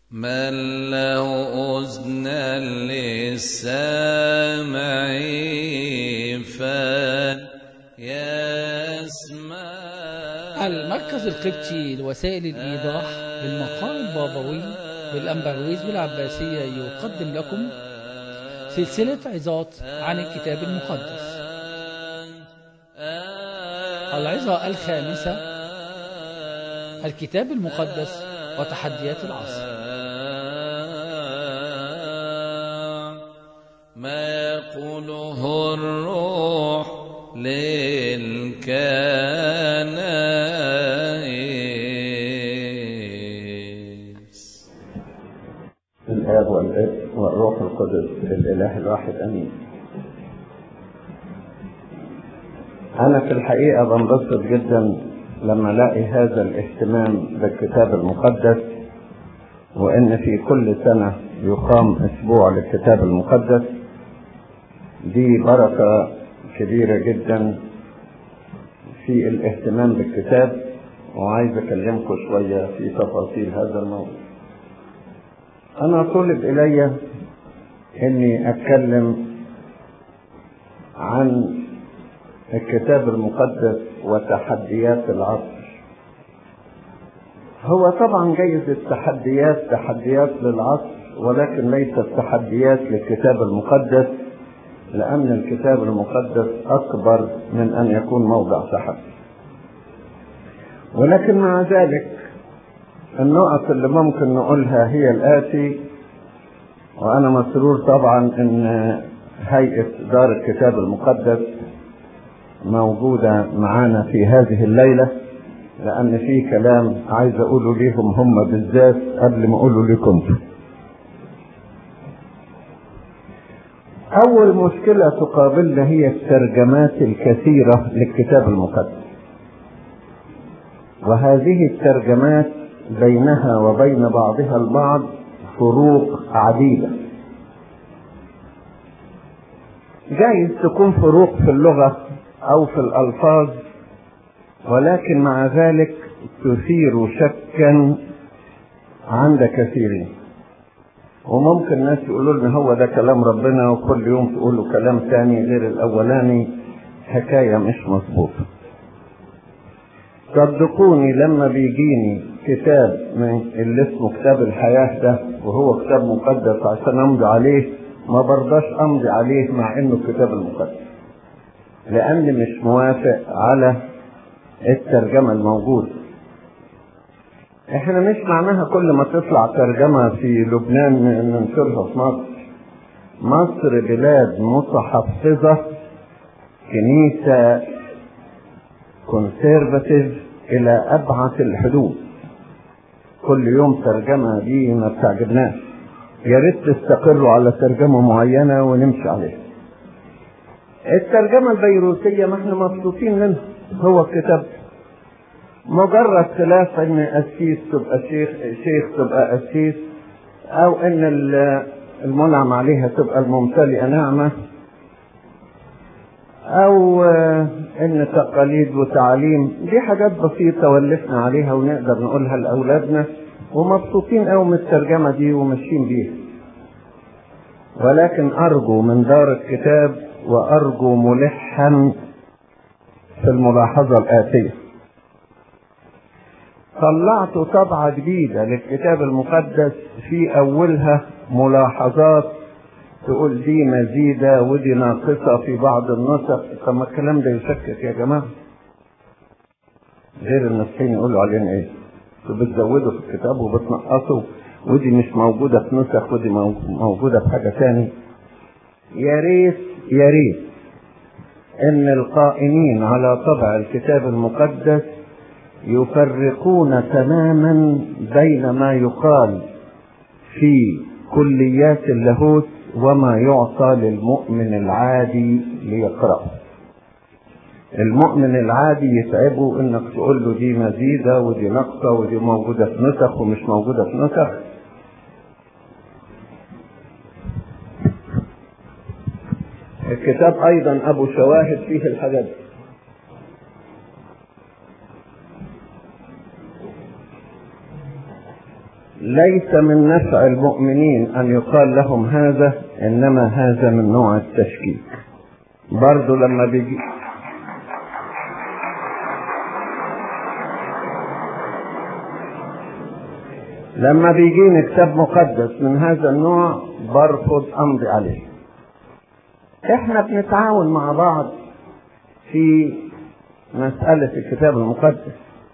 من له أذنا للسامع فليسمع المركز القبطي لوسائل الإيضاح بالمقام البابوي بالأمبرويز بالعباسية يقدم لكم سلسلة عظات عن الكتاب المقدس العظة الخامسة الكتاب المقدس وتحديات العصر ما يقوله الروح للكنائس الآب والابن والروح القدس الإله الواحد أمين أنا في الحقيقة بنبسط جدا لما ألاقي هذا الاهتمام بالكتاب المقدس وإن في كل سنة يقام أسبوع للكتاب المقدس دي بركة كبيرة جدا في الاهتمام بالكتاب وعايز أكلمكم شوية في تفاصيل هذا الموضوع أنا طلب إلي إني أتكلم عن الكتاب المقدس وتحديات العصر هو طبعا جايز التحديات تحديات للعصر ولكن ليست تحديات للكتاب المقدس لأن الكتاب المقدس أكبر من أن يكون موضع تحدي ولكن مع ذلك النقط اللي ممكن نقولها هي الآتي وأنا مسرور طبعا إن هيئة دار الكتاب المقدس موجودة معانا في هذه الليلة لأن في كلام عايز أقوله ليهم هم بالذات قبل ما أقوله لكم أول مشكلة تقابلنا هي الترجمات الكثيرة للكتاب المقدس وهذه الترجمات بينها وبين بعضها البعض فروق عديدة جايز تكون فروق في اللغة أو في الألفاظ ولكن مع ذلك تثير شكا عند كثيرين وممكن ناس يقولوا لنا هو ده كلام ربنا وكل يوم تقولوا كلام تاني غير الأولاني حكاية مش مظبوطة صدقوني لما بيجيني كتاب من اللي اسمه كتاب الحياة ده وهو كتاب مقدس عشان امضي عليه ما برضاش امضي عليه مع انه الكتاب المقدس لاني مش موافق على الترجمة الموجودة احنا مش معناها كل ما تطلع ترجمة في لبنان ننشرها في مصر مصر بلاد متحفظة كنيسة كونسيرفاتيف الى ابعد الحدود كل يوم ترجمة دي ما بتعجبناش يا ريت تستقروا على ترجمة معينة ونمشي عليها الترجمة البيروتية ما احنا مبسوطين منها هو الكتاب مجرد خلاف ان قسيس تبقى شيخ شيخ تبقى قسيس او ان المنعم عليها تبقى الممتلئة نعمة او ان تقاليد وتعاليم دي حاجات بسيطة ولفنا عليها ونقدر نقولها لاولادنا ومبسوطين قوي من الترجمة دي وماشيين بيها ولكن ارجو من دار الكتاب وارجو ملحا في الملاحظة الآتية طلعت طبعة جديدة للكتاب المقدس في أولها ملاحظات تقول دي مزيدة ودي ناقصة في بعض النسخ طب ما الكلام ده يشكك يا جماعة غير النسخين يقولوا علينا ايه بتزودوا في الكتاب وبتنقصوا ودي مش موجودة في نسخ ودي موجودة في حاجة تاني يا ريت يا ريت ان القائمين على طبع الكتاب المقدس يفرقون تماما بين ما يقال في كليات اللاهوت وما يعطى للمؤمن العادي ليقرأه المؤمن العادي يتعبه انك تقول له دي مزيدة ودي ناقصة ودي موجودة في نسخ ومش موجودة في نسخ الكتاب ايضا ابو شواهد فيه الحاجات دي ليس من نفع المؤمنين أن يقال لهم هذا إنما هذا من نوع التشكيك برضو لما بيجي لما بيجيني كتاب مقدس من هذا النوع برفض امضي عليه احنا بنتعاون مع بعض في مسألة الكتاب المقدس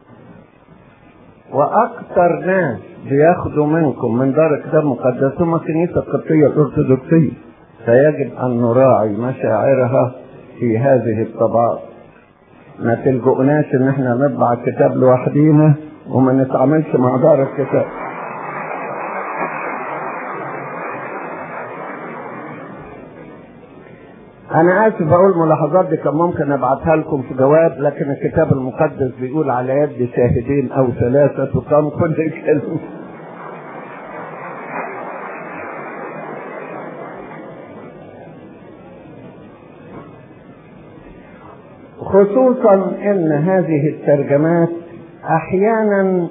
واكثر ناس بياخدوا منكم من دار الكتاب المقدس هم الكنيسة القبطية الارثوذكسية فيجب ان نراعي مشاعرها في هذه الطبعات ما تلجؤناش ان احنا نطبع الكتاب لوحدينا وما نتعاملش مع دار الكتاب انا اسف اقول ملاحظات دي كان ممكن ابعتها لكم في جواب لكن الكتاب المقدس بيقول على يد شاهدين او ثلاثة وكان كل كلمة خصوصا ان هذه الترجمات احيانا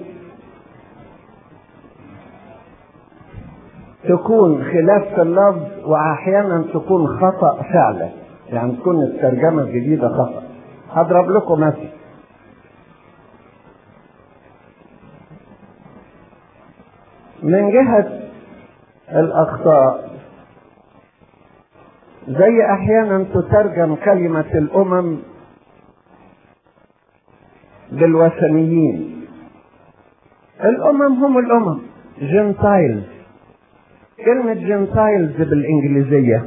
تكون خلاف في اللفظ واحيانا تكون خطا فعلا يعني تكون الترجمه الجديده خطا هضرب لكم مثل من جهه الاخطاء زي احيانا تترجم كلمه الامم بالوثنيين الامم هم الامم جنتايلز كلمة جنتايلز بالإنجليزية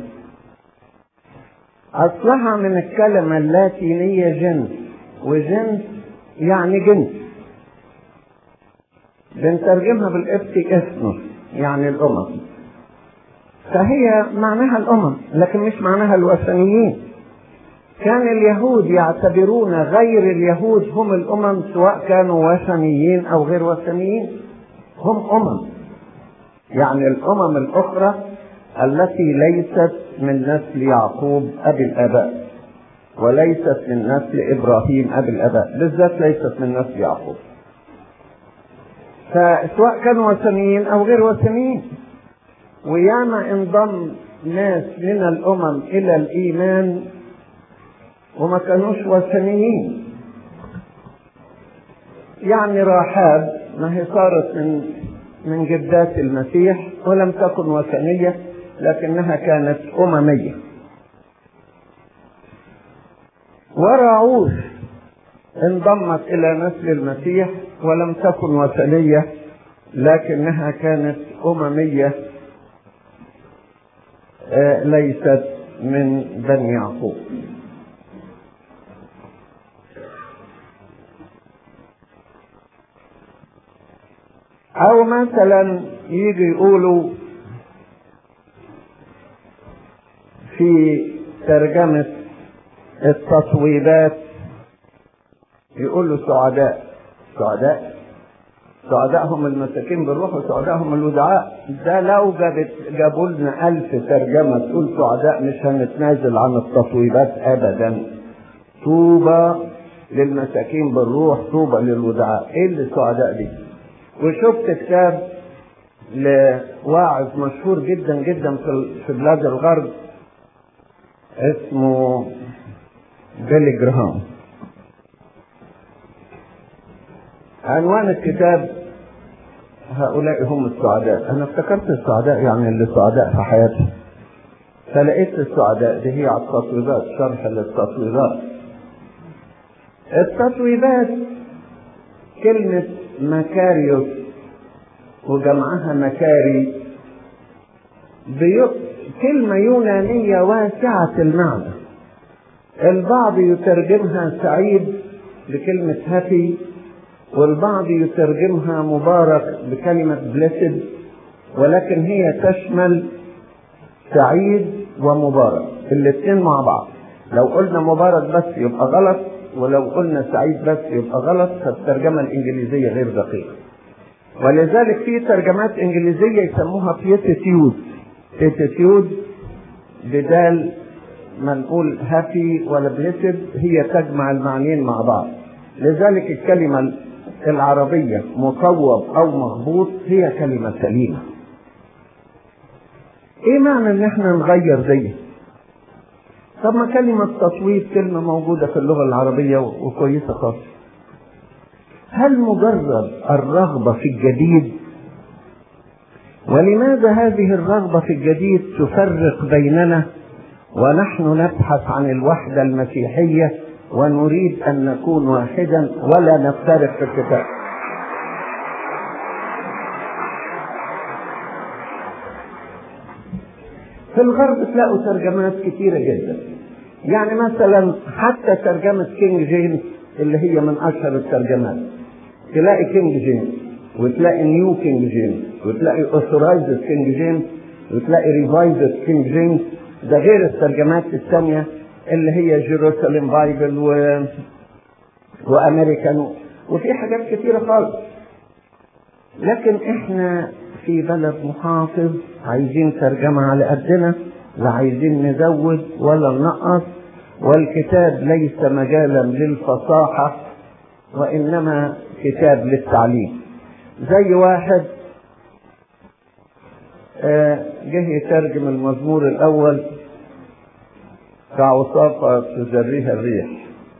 أصلها من الكلمة اللاتينية جنس وجنس يعني جنس بنترجمها بالإبتي إثنوس يعني الأمم فهي معناها الأمم لكن مش معناها الوثنيين كان اليهود يعتبرون غير اليهود هم الأمم سواء كانوا وثنيين أو غير وثنيين هم أمم يعني الامم الاخرى التي ليست من نسل يعقوب ابي الاباء وليست من نسل ابراهيم ابي الاباء بالذات ليست من نسل يعقوب فسواء كانوا وثنيين او غير وثنيين وياما انضم ناس من الامم الى الايمان وما كانوش وثنيين يعني راحاب ما هي صارت من من جدات المسيح ولم تكن وثنية لكنها كانت أممية وراعوث انضمت إلى نسل المسيح ولم تكن وثنية لكنها كانت أممية ليست من بني يعقوب او مثلا يجي يقولوا في ترجمة التصويبات يقولوا سعداء سعداء سعداء هم المساكين بالروح وسعداء هم الودعاء ده لو جابت جابوا لنا ألف ترجمة تقول سعداء مش هنتنازل عن التصويبات أبدا طوبى للمساكين بالروح طوبى للودعاء ايه اللي سعداء دي وشفت كتاب لواعظ مشهور جدا جدا في بلاد الغرب اسمه بيلي جراهام عنوان الكتاب هؤلاء هم السعداء انا افتكرت السعداء يعني اللي سعداء في حياتهم فلقيت السعداء دي هي على التطويبات شرح للتطويبات التطويبات كلمة مكاريوس وجمعها مكاري بي... كلمة يونانية واسعة المعنى البعض يترجمها سعيد بكلمة هابي والبعض يترجمها مبارك بكلمة بليسد ولكن هي تشمل سعيد ومبارك الاثنين مع بعض لو قلنا مبارك بس يبقى غلط ولو قلنا سعيد بس يبقى غلط فالترجمة الإنجليزية غير دقيقة ولذلك في ترجمات إنجليزية يسموها بيتيتيود بيتيتيود بدال ما نقول هابي ولا بليسد هي تجمع المعنيين مع بعض لذلك الكلمة العربية مصوب أو مخبوط هي كلمة سليمة ايه معنى ان احنا نغير دي طب ما كلمة تصويب كلمة موجودة في اللغة العربية وكويسة خالص هل مجرد الرغبة في الجديد ولماذا هذه الرغبة في الجديد تفرق بيننا ونحن نبحث عن الوحدة المسيحية ونريد أن نكون واحدا ولا نفترق في الكتاب في الغرب تلاقوا ترجمات كثيرة جدا يعني مثلا حتى ترجمة كينج جيمس اللي هي من أشهر الترجمات تلاقي كينج جيمس وتلاقي نيو كينج جيمس وتلاقي اوثورايزد كينج جيمس وتلاقي ريفايزد كينج جيمس ده غير الترجمات الثانية اللي هي جيروساليم بايبل و... وامريكان وفي حاجات كتيرة خالص لكن احنا في بلد محافظ عايزين ترجمة على قدنا لا عايزين نزود ولا ننقص والكتاب ليس مجالا للفصاحة وإنما كتاب للتعليم زي واحد جه يترجم المزمور الأول كعصافة تجريها الريح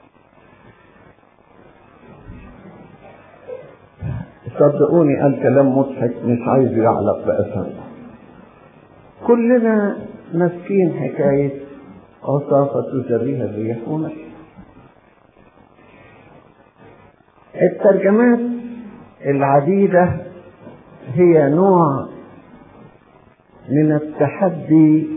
صدقوني قال كلام مضحك مش عايز يعلق بأسهل كلنا ماسكين حكاية عصافة تجريها الريح ومشي الترجمات العديدة هي نوع من التحدي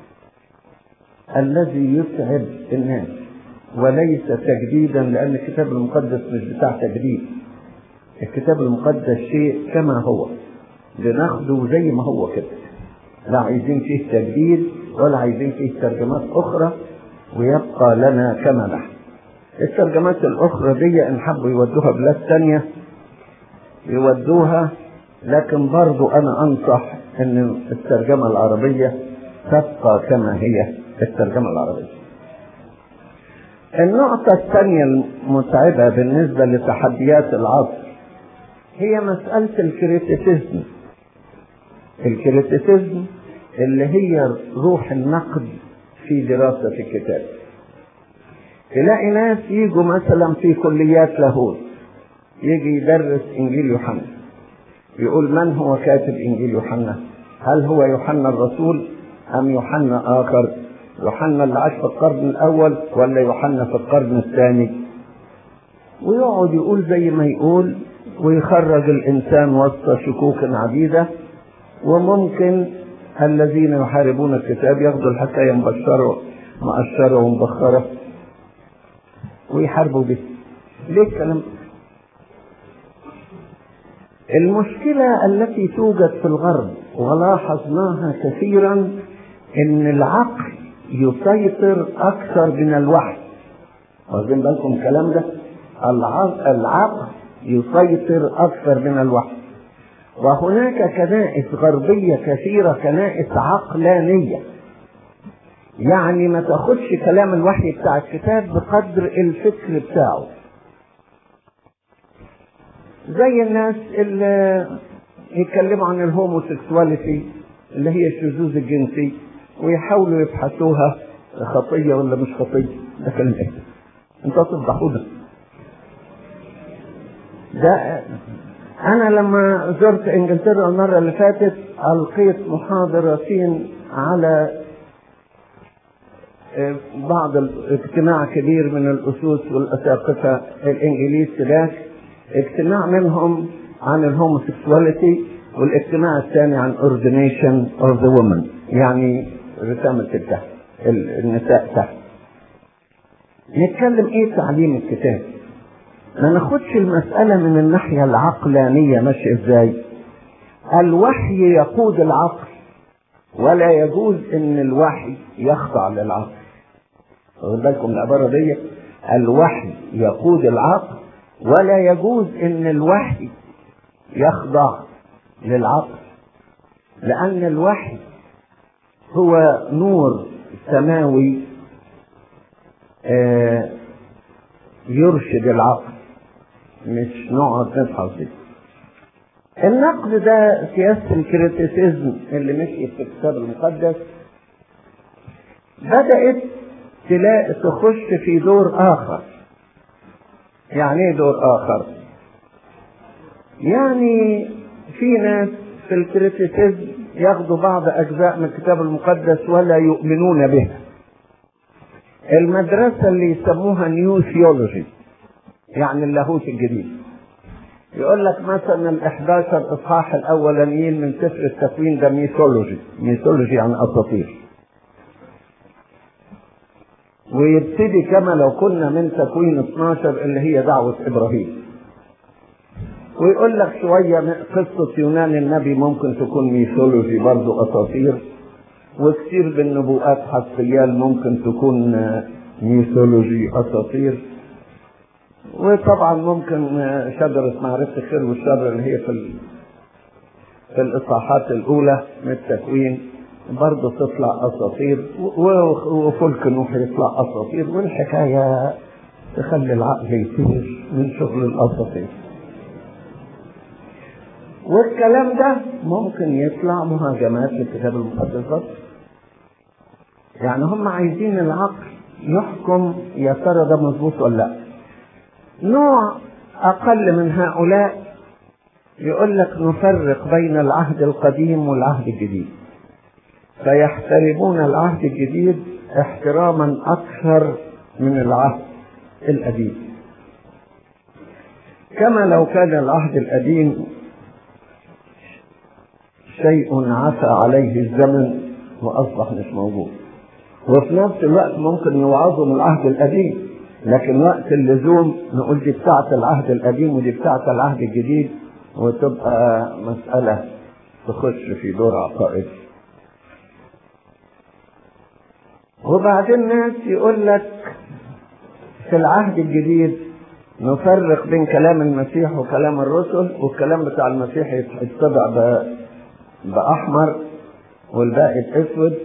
الذي يتعب الناس وليس تجديدا لأن الكتاب المقدس مش بتاع تجديد الكتاب المقدس شيء كما هو بناخده زي ما هو كده لا عايزين فيه تجديد ولا عايزين فيه ترجمات أخرى ويبقى لنا كما نحن الترجمات الأخرى دي إن حبوا يودوها بلاد تانية يودوها لكن برضو أنا أنصح إن الترجمة العربية تبقى كما هي الترجمة العربية النقطة الثانية المتعبة بالنسبة لتحديات العصر هي مسألة الكريتيسيزم الكريتيسيزم اللي هي روح النقد في دراسة الكتاب تلاقي ناس يجوا مثلا في كليات لاهوت يجي يدرس انجيل يوحنا يقول من هو كاتب انجيل يوحنا هل هو يوحنا الرسول ام يوحنا اخر يوحنا اللي عاش في القرن الاول ولا يوحنا في القرن الثاني ويقعد يقول زي ما يقول ويخرج الانسان وسط شكوك عديده وممكن الذين يحاربون الكتاب ياخذوا الحكايه مبشره مؤشره ومبخره ويحاربوا به ليه الكلام المشكلة التي توجد في الغرب ولاحظناها كثيرا ان العقل يسيطر اكثر من الوحي واخدين بالكم الكلام ده العقل يسيطر اكثر من الوحي وهناك كنائس غربية كثيرة كنائس عقلانية يعني ما تاخدش كلام الوحي بتاع الكتاب بقدر الفكر بتاعه زي الناس اللي يتكلموا عن الهوموسيكسواليتي اللي هي الشذوذ الجنسي ويحاولوا يبحثوها خطية ولا مش خطية ده كلام ايه انت تفضحوا ده ده انا لما زرت انجلترا المرة اللي فاتت القيت محاضرتين على بعض اجتماع كبير من الاسوس والاساقفه الانجليز هناك اجتماع منهم عن الهوموسيكسواليتي والاجتماع الثاني عن ordination of the woman يعني رسامة التحت النساء تحت نتكلم ايه تعليم الكتاب ما ناخدش المسألة من الناحية العقلانية ماشية ازاي الوحي يقود العقل ولا يجوز ان الوحي يخضع للعقل واخد بالكم العبارة دي الوحي يقود العقل ولا يجوز ان الوحي يخضع للعقل لان الوحي هو نور سماوي آه يرشد العقل مش نقعد نبحث فيه النقد ده سياسة الكريتيسيزم اللي مشيت في الكتاب المقدس بدأت تلاقي تخش في دور آخر يعني ايه دور آخر؟ يعني في ناس في الكريتيسيزم ياخدوا بعض أجزاء من الكتاب المقدس ولا يؤمنون بها المدرسة اللي يسموها نيو ثيولوجي يعني اللاهوت الجديد يقول لك مثلا ال 11 اصحاح الاولانيين من سفر التكوين ده ميثولوجي ميثولوجي يعني اساطير ويبتدي كما لو كنا من تكوين 12 اللي هي دعوة ابراهيم ويقول لك شوية من قصة يونان النبي ممكن تكون ميثولوجي برضو اساطير وكثير بالنبوءات حسيال ممكن تكون ميثولوجي اساطير وطبعا ممكن شجرة معرفة الخير والشر اللي هي في في الإصحاحات الأولى من التكوين برضه تطلع أساطير وفلك نوح يطلع أساطير والحكاية تخلي العقل يطير من شغل الأساطير والكلام ده ممكن يطلع مهاجمات للكتاب المقدس بس يعني هم عايزين العقل يحكم يا ترى ده مظبوط ولا لا نوع أقل من هؤلاء يقول لك نفرق بين العهد القديم والعهد الجديد فيحترمون العهد الجديد احتراما أكثر من العهد القديم كما لو كان العهد القديم شيء عفى عليه الزمن وأصبح مش موجود وفي نفس الوقت ممكن يوعظوا من العهد القديم لكن وقت اللزوم نقول دي بتاعة العهد القديم ودي بتاعة العهد الجديد وتبقى مسألة تخش في دور عقائدي وبعدين ناس يقول لك في العهد الجديد نفرق بين كلام المسيح وكلام الرسل والكلام بتاع المسيح يتبع بأحمر والباقي بأسود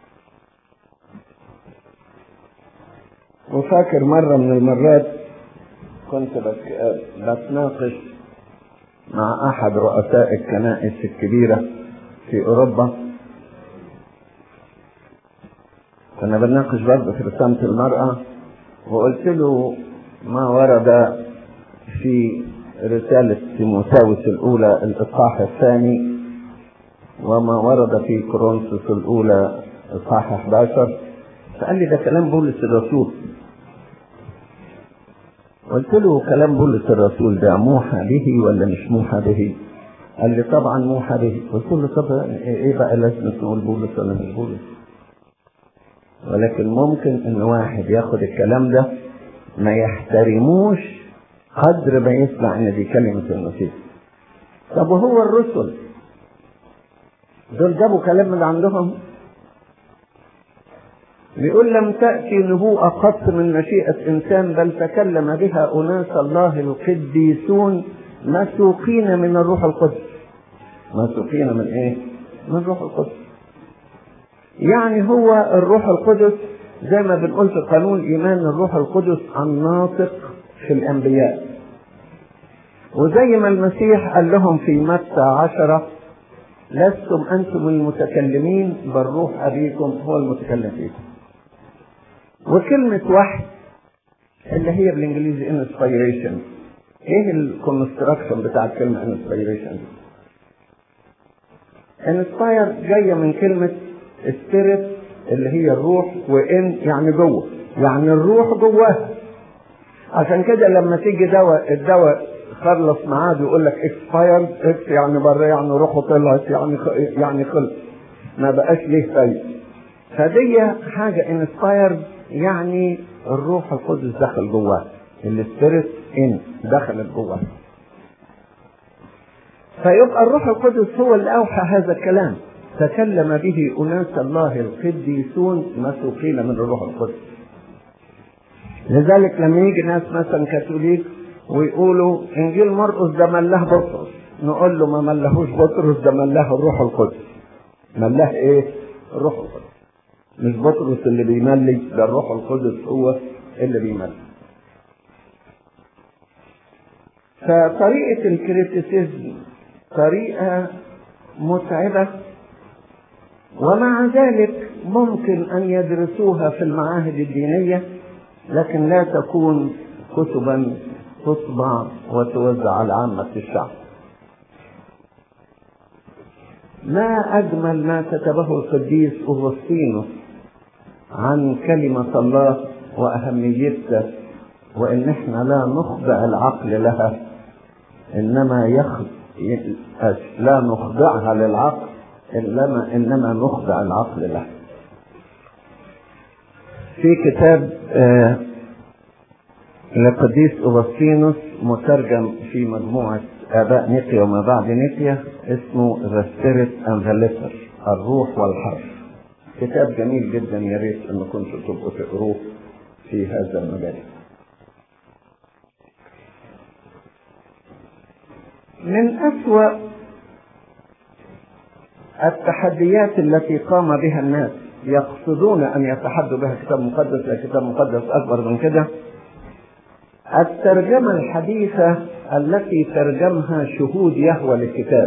وفاكر مرة من المرات كنت بتناقش مع أحد رؤساء الكنائس الكبيرة في أوروبا كنا بنناقش برضه في رسالة المرأة وقلت له ما ورد في رسالة تيموثاوس الأولى الإصحاح الثاني وما ورد في كورنثوس الأولى إصحاح 11 فقال لي ده كلام بولس الرسول قلت له كلام بولس الرسول ده موحى به ولا مش موحى به؟ قال لي طبعا موحى به قلت له طب ايه بقى لازم نقول بولس ولا مش بولس؟ ولكن ممكن ان واحد ياخد الكلام ده ما يحترموش قدر ما يسمع ان دي كلمة المسيح طب وهو الرسل دول جابوا كلام من عندهم بيقول لم تأتي نبوءة قط من مشيئة إنسان بل تكلم بها أناس الله القديسون مسوقين من الروح القدس مسوقين من إيه؟ من الروح القدس يعني هو الروح القدس زي ما بنقول في قانون إيمان الروح القدس الناطق في الأنبياء وزي ما المسيح قال لهم في متى عشرة لستم أنتم المتكلمين بل روح أبيكم هو المتكلم فيكم وكلمة وحي اللي هي بالانجليزي انسبيريشن ايه الكونستراكشن بتاع كلمة انسبيريشن دي؟ انسباير جاية من كلمة سبيريت اللي هي الروح وان يعني جوه يعني الروح جواها عشان كده لما تيجي دواء الدواء خلص ميعاد يقول لك اكسبايرد اكس يعني بره يعني روحه طلعت يعني خ... يعني خلص ما بقاش ليه فايده فدي حاجه انسبايرد يعني الروح القدس دخل جواه السبيريت ان دخلت جواه فيبقى الروح القدس هو اللي اوحى هذا الكلام تكلم به اناس الله القديسون مسوقين من الروح القدس لذلك لما يجي ناس مثلا كاثوليك ويقولوا انجيل مرقس ده ملاه بطرس نقول له ما ملهوش بطرس ده ملاه الروح القدس ملاه ايه الروح القدس مش بطرس اللي بيملي ده الروح القدس هو اللي بيملي فطريقة الكريتيسيزم طريقة متعبة ومع ذلك ممكن أن يدرسوها في المعاهد الدينية لكن لا تكون كتبا تطبع وتوزع على عامة الشعب ما أجمل ما كتبه القديس أغسطينوس عن كلمة الله وأهميتها وإن إحنا لا نخضع العقل لها إنما يخ... لا نخضعها للعقل إنما إنما نخضع العقل لها. في كتاب آه لقديس أغسطينوس مترجم في مجموعة آباء نيقيا وما بعد نيقيا اسمه The Spirit and the Letter الروح والحرف كتاب جميل جدا يا ريت ان كنتوا تبقوا تقروه في هذا المجال من أسوأ التحديات التي قام بها الناس يقصدون أن يتحدوا بها كتاب مقدس لا كتاب مقدس أكبر من كده الترجمة الحديثة التي ترجمها شهود يهوى للكتاب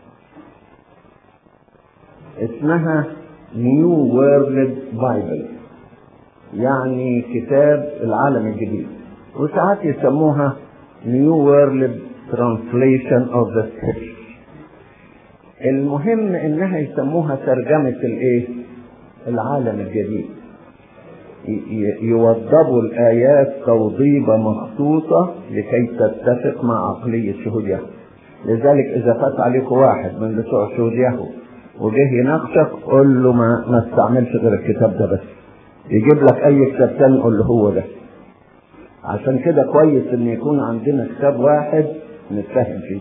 اسمها نيو وورلد بايبل يعني كتاب العالم الجديد وساعات يسموها نيو وورلد ترانسليشن اوف ذا سكريبتشر المهم انها يسموها ترجمة الايه العالم الجديد يوضبوا الآيات توضيبة مخصوصة لكي تتفق مع عقلية شهود يهوه لذلك إذا فات عليك واحد من بتوع شهود يهوه وجه يناقشك قول له ما, ما استعملش غير الكتاب ده بس يجيب لك أي كتاب تاني قول له هو ده عشان كده كويس إن يكون عندنا كتاب واحد نتفاهم فيه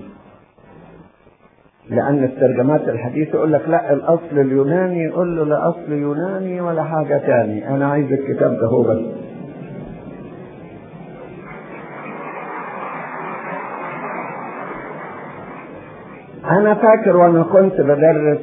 لأن الترجمات الحديثة يقول لك لا الأصل اليوناني يقول له لا أصل يوناني ولا حاجة تاني أنا عايز الكتاب ده هو بس أنا فاكر وأنا كنت بدرس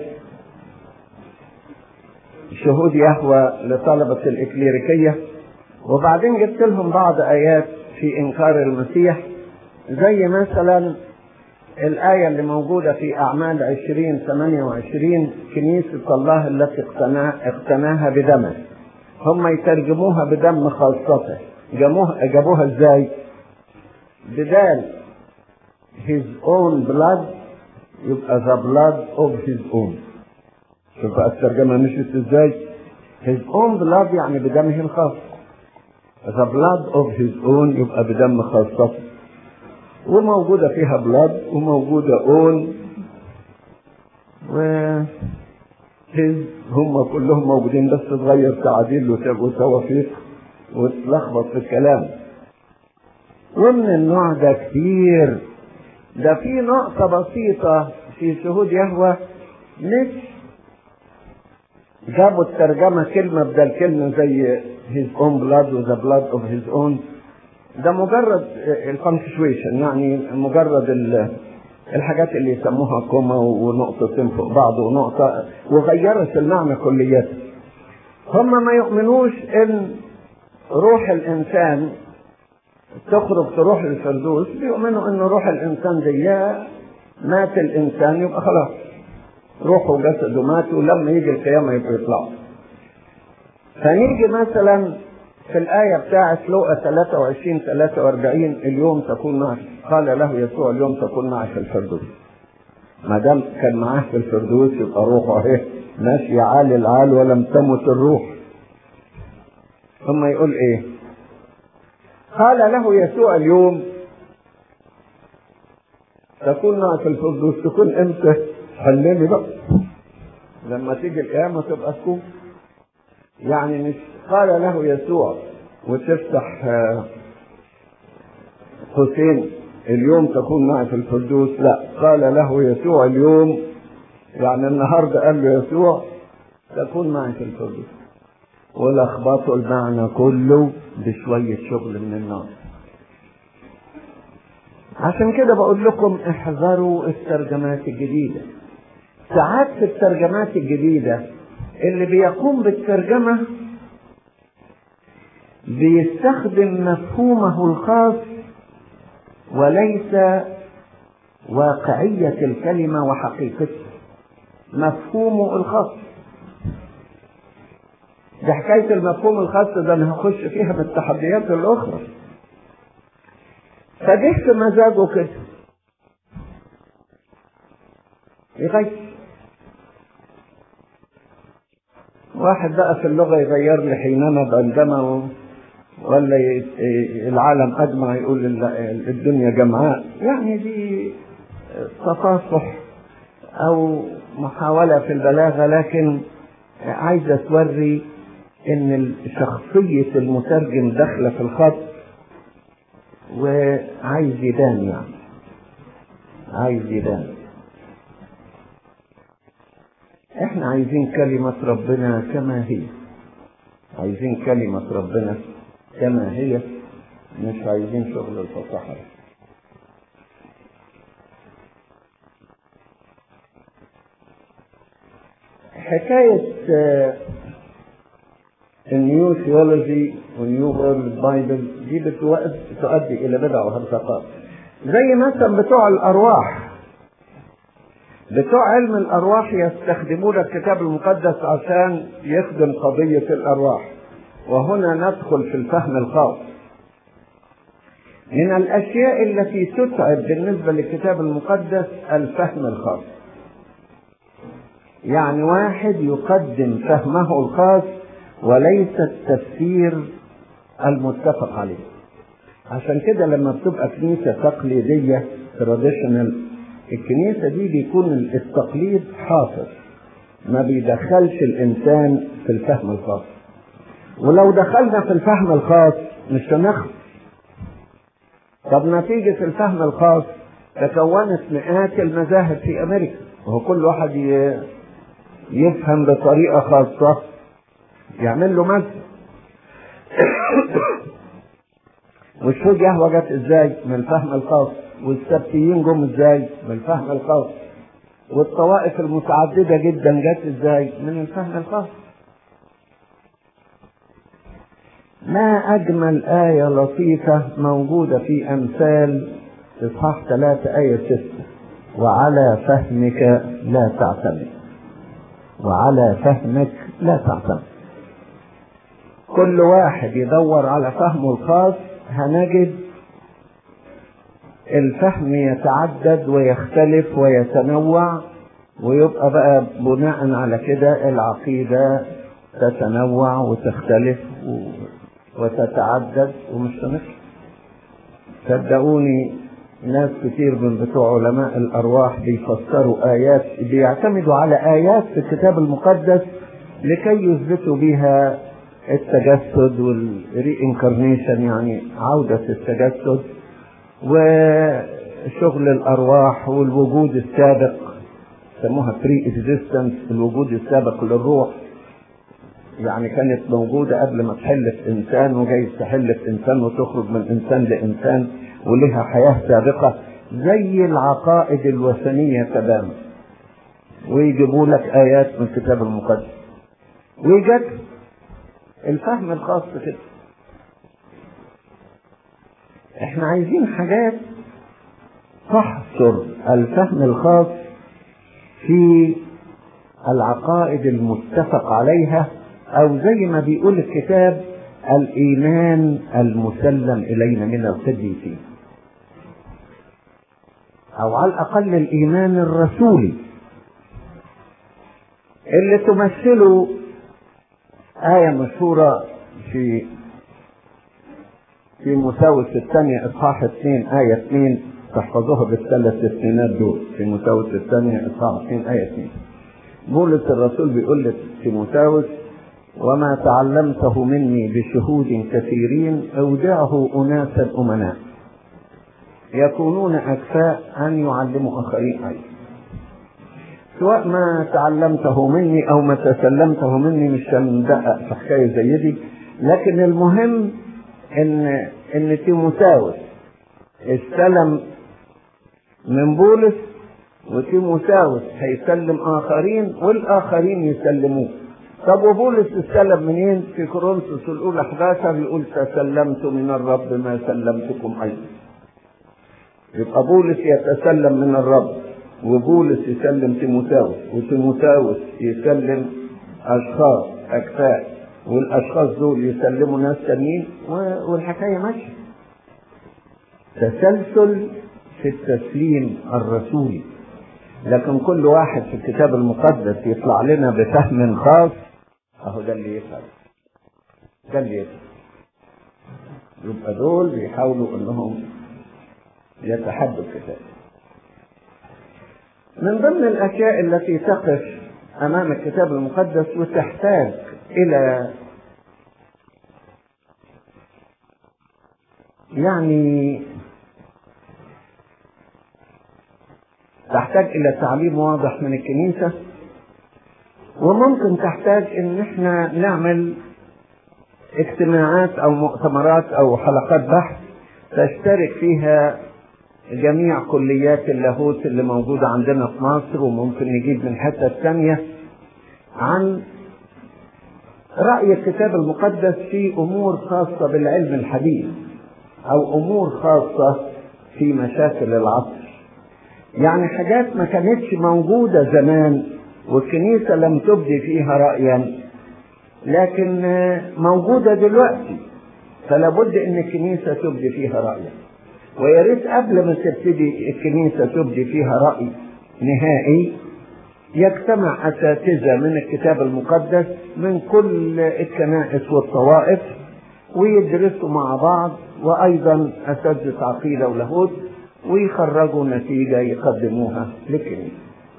شهود يهوى لطلبة الإكليريكية وبعدين جبت لهم بعض آيات في إنكار المسيح زي مثلا الآية اللي موجودة في أعمال عشرين ثمانية وعشرين كنيسة الله التي اقتناها, اقتناها بدمه هم يترجموها بدم خاصته جابوها, جابوها ازاي بدال his own blood يبقى the blood of his own شوف بقى الترجمة مشيت ازاي his own blood يعني بدمه الخاص the blood of his own يبقى بدم خاصته وموجودة فيها بلاد وموجودة اون و هز هم كلهم موجودين بس تغير تعديل وتوافيق وتلخبط في الكلام ومن النوع ده كتير ده في نقطة بسيطة في شهود يهوى مش جابوا الترجمة كلمة بدل كلمة زي his own blood و the blood of his own ده مجرد الفانكشويشن يعني مجرد الحاجات اللي يسموها كوما ونقطتين فوق بعض ونقطة وغيرت المعنى كليا هم ما يؤمنوش ان روح الانسان تخرج تروح للفردوس بيؤمنوا ان روح الانسان دي مات الانسان يبقى خلاص روحه وجسده ماتوا لما يجي القيامة يبقى يطلعوا فنيجي مثلا في الآية بتاعة لوقا 23 43 اليوم تكون معك قال له يسوع اليوم تكون معي في الفردوس ما دام كان معاه في الفردوس يبقى روحه اهي ماشي عال العال ولم تمت الروح ثم يقول ايه قال له يسوع اليوم تكون معي في الفردوس تكون امتى حلني بقى لما تيجي القيامة تبقى تكون يعني مش قال له يسوع وتفتح حسين اليوم تكون معي في الفردوس لا قال له يسوع اليوم يعني النهارده قال له يسوع تكون معي في الفردوس ولخبطوا المعنى كله بشوية شغل من النار عشان كده بقول لكم احذروا الترجمات الجديدة ساعات في الترجمات الجديدة اللي بيقوم بالترجمة بيستخدم مفهومه الخاص وليس واقعية الكلمة وحقيقتها مفهومه الخاص دي حكاية المفهوم الخاص ده أنا هخش فيها بالتحديات الأخرى فجه في مزاجه كده يغير واحد بقى في اللغة يغير لي حينما عندما ولا العالم أجمع يقول الدنيا جمعاء يعني دي تفاصح أو محاولة في البلاغة لكن عايزة توري إن شخصية المترجم داخلة في الخط وعايز يدان يعني عايز يدان احنا عايزين كلمة ربنا كما هي عايزين كلمة ربنا كما هي مش عايزين شغل الفصاحة حكاية النيو ثيولوجي والنيو وورلد بايبل دي بتؤدي إلى بدع وهرطقات زي مثلا بتوع الأرواح بتوع علم الأرواح يستخدمون الكتاب المقدس عشان يخدم قضية الأرواح وهنا ندخل في الفهم الخاص من الأشياء التي تتعب بالنسبة للكتاب المقدس الفهم الخاص يعني واحد يقدم فهمه الخاص وليس التفسير المتفق عليه عشان كده لما بتبقى كنيسة تقليدية تراديشنال الكنيسة دي بيكون التقليد حاصل ما بيدخلش الإنسان في الفهم الخاص ولو دخلنا في الفهم الخاص مش هنخلص طب نتيجة الفهم الخاص تكونت مئات المذاهب في أمريكا وهو كل واحد يفهم بطريقة خاصة يعمل له مذهب والشوج يهوى جت ازاي من الفهم الخاص والسبتيين جم ازاي من الفهم الخاص والطوائف المتعددة جدا جت ازاي من الفهم الخاص ما أجمل آية لطيفة موجودة في أمثال إصحاح ثلاثة آية ستة وعلى فهمك لا تعتمد وعلى فهمك لا تعتمد كل واحد يدور على فهمه الخاص هنجد الفهم يتعدد ويختلف ويتنوع ويبقى بقى بناء على كده العقيدة تتنوع وتختلف وتتعدد ومش هنخلص صدقوني ناس كتير من بتوع علماء الأرواح بيفسروا آيات بيعتمدوا على آيات في الكتاب المقدس لكي يثبتوا بها التجسد والري انكارنيشن يعني عودة التجسد وشغل الأرواح والوجود السابق سموها بري اكزيستنس الوجود السابق للروح يعني كانت موجودة قبل ما تحل في إنسان وجاي تحل في إنسان وتخرج من إنسان لإنسان ولها حياة سابقة زي العقائد الوثنية تماما ويجيبوا لك آيات من الكتاب المقدس ويجد الفهم الخاص كده احنا عايزين حاجات تحصر الفهم الخاص في العقائد المتفق عليها او زي ما بيقول الكتاب الايمان المسلم الينا من القديسين او على الاقل الايمان الرسولي اللي تمثله آية مشهورة في في مساوس الثانية إصحاح اثنين آية اثنين تحفظوها بالثلاث اثنينات دول في مساوس الثانية إصحاح اثنين آية اثنين بولس الرسول بيقول لتيموثاوس وما تعلمته مني بشهود كثيرين اودعه اناسا امناء يكونون اكفاء ان يعلموا اخرين ايضا سواء ما تعلمته مني او ما تسلمته مني مش هندقق في حكايه زي دي لكن المهم ان ان تيموثاوس استلم من بولس وتيموثاوس هيسلم اخرين والاخرين يسلموه طب وبولس استلم منين في كورنثوس الاولى 11 يقول تسلمت من الرب ما سلمتكم ايضا يبقى بولس يتسلم من الرب وبولس يسلم تيموثاوس وتيموثاوس يسلم اشخاص اكفاء والاشخاص دول يسلموا ناس تانيين و- والحكايه ماشيه تسلسل في التسليم الرسولي لكن كل واحد في الكتاب المقدس يطلع لنا بفهم خاص اهو ده اللي يفهم ده اللي يفهم يبقى دول بيحاولوا انهم يتحدوا الكتاب من ضمن الاشياء التي تقف امام الكتاب المقدس وتحتاج الى يعني تحتاج الى تعليم واضح من الكنيسه وممكن تحتاج ان احنا نعمل اجتماعات او مؤتمرات او حلقات بحث تشترك فيها جميع كليات اللاهوت اللي موجودة عندنا في مصر وممكن نجيب من حتة ثانية عن رأي الكتاب المقدس في أمور خاصة بالعلم الحديث أو أمور خاصة في مشاكل العصر يعني حاجات ما كانتش موجودة زمان والكنيسة لم تبدي فيها رأيا لكن موجودة دلوقتي فلا بد ان الكنيسة تبدي فيها رأيا ويا ريت قبل ما تبتدي الكنيسة تبدي فيها رأي نهائي يجتمع أساتذة من الكتاب المقدس من كل الكنائس والطوائف ويدرسوا مع بعض وأيضا أساتذة عقيدة ولاهوت ويخرجوا نتيجة يقدموها للكنيسة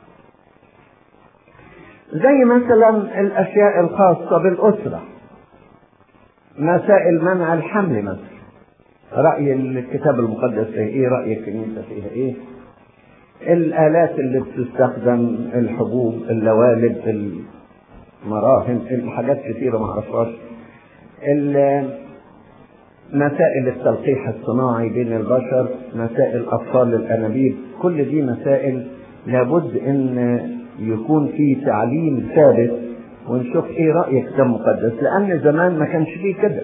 زي مثلا الأشياء الخاصة بالأسرة مسائل منع الحمل مثلا رأي الكتاب المقدس فيه ايه رأي الكنيسة فيها ايه الآلات اللي بتستخدم الحبوب اللوالد المراهم الحاجات كثيرة ما اعرفهاش مسائل التلقيح الصناعي بين البشر مسائل أطفال الأنابيب كل دي مسائل لابد ان يكون في تعليم ثابت ونشوف ايه رأي الكتاب المقدس لأن زمان ما كانش فيه كده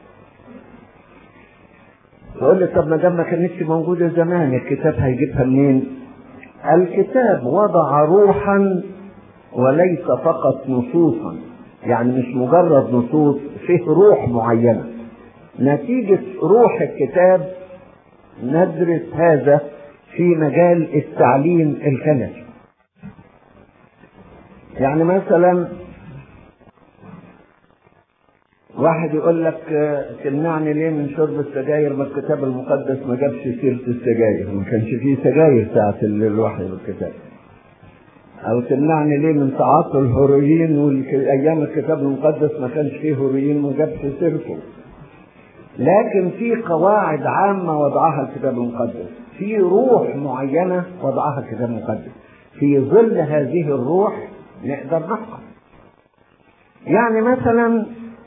تقول لي طب ما دام ما كانتش موجودة زمان الكتاب هيجيبها منين؟ الكتاب وضع روحا وليس فقط نصوصا يعني مش مجرد نصوص فيه روح معينة نتيجة روح الكتاب ندرس هذا في مجال التعليم الكنسي يعني مثلا واحد يقول لك تمنعني ليه من شرب السجاير ما الكتاب المقدس ما جابش سيرة السجاير ما كانش فيه سجاير ساعة الوحي بالكتاب أو تمنعني ليه من تعاطي الهيروين وأيام الكتاب المقدس ما كانش فيه هيروين ما جابش سيرته لكن في قواعد عامة وضعها الكتاب المقدس في روح معينة وضعها الكتاب المقدس في ظل هذه الروح نقدر نحكم يعني مثلا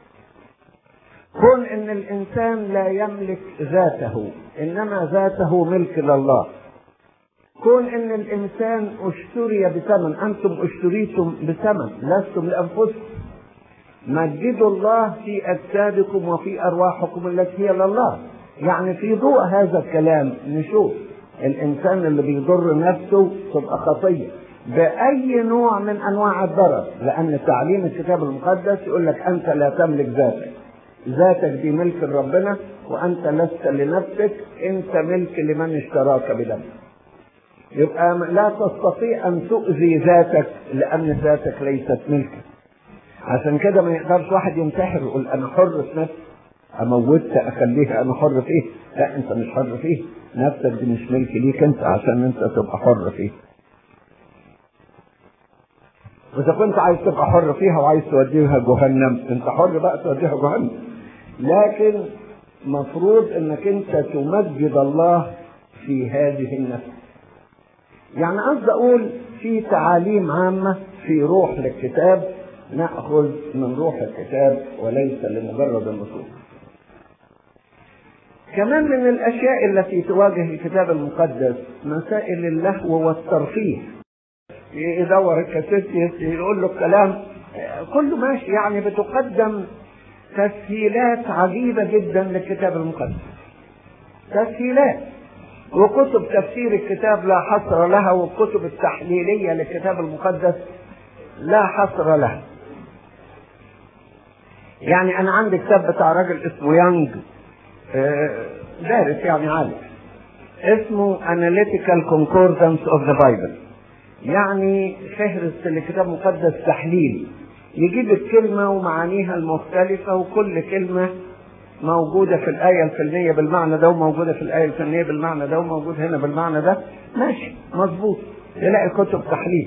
كون ان الانسان لا يملك ذاته انما ذاته ملك لله كون ان الانسان اشتري بثمن انتم اشتريتم بثمن لستم لانفسكم مجدوا الله في اجسادكم وفي ارواحكم التي هي لله يعني في ضوء هذا الكلام نشوف الانسان اللي بيضر نفسه تبقى خطيه باي نوع من انواع الضرر لان تعليم الكتاب المقدس يقول لك انت لا تملك ذاتك ذاتك دي ملك ربنا وانت لست لنفسك انت ملك لمن اشتراك بدمك يبقى لا تستطيع ان تؤذي ذاتك لان ذاتك ليست ملكك عشان كده ما يقدرش واحد ينتحر يقول انا حر في نفسي اموتك اخليها انا حر فيه لا انت مش حر فيه نفسك دي مش ملك ليك انت عشان انت تبقى حر فيه واذا كنت عايز تبقى حر فيها وعايز توديها جهنم انت حر بقى توديها جهنم لكن مفروض انك انت تمجد الله في هذه النفس يعني قصدي اقول في تعاليم عامه في روح للكتاب ناخذ من روح الكتاب وليس لمجرد النصوص كمان من الاشياء التي تواجه الكتاب المقدس مسائل اللهو والترفيه يدور الكاسيت يقول له الكلام كله ماشي يعني بتقدم تسهيلات عجيبة جدا للكتاب المقدس تسهيلات وكتب تفسير الكتاب لا حصر لها والكتب التحليلية للكتاب المقدس لا حصر لها يعني أنا عندي كتاب بتاع راجل اسمه يانج آه، دارس يعني عالم اسمه Analytical Concordance of the Bible يعني فهرس لكتاب مقدس تحليلي يجيب الكلمة ومعانيها المختلفة وكل كلمة موجودة في الآية الفلانية بالمعنى ده وموجودة في الآية الفلانية بالمعنى ده وموجود هنا بالمعنى ده ماشي مظبوط تلاقي كتب تحليل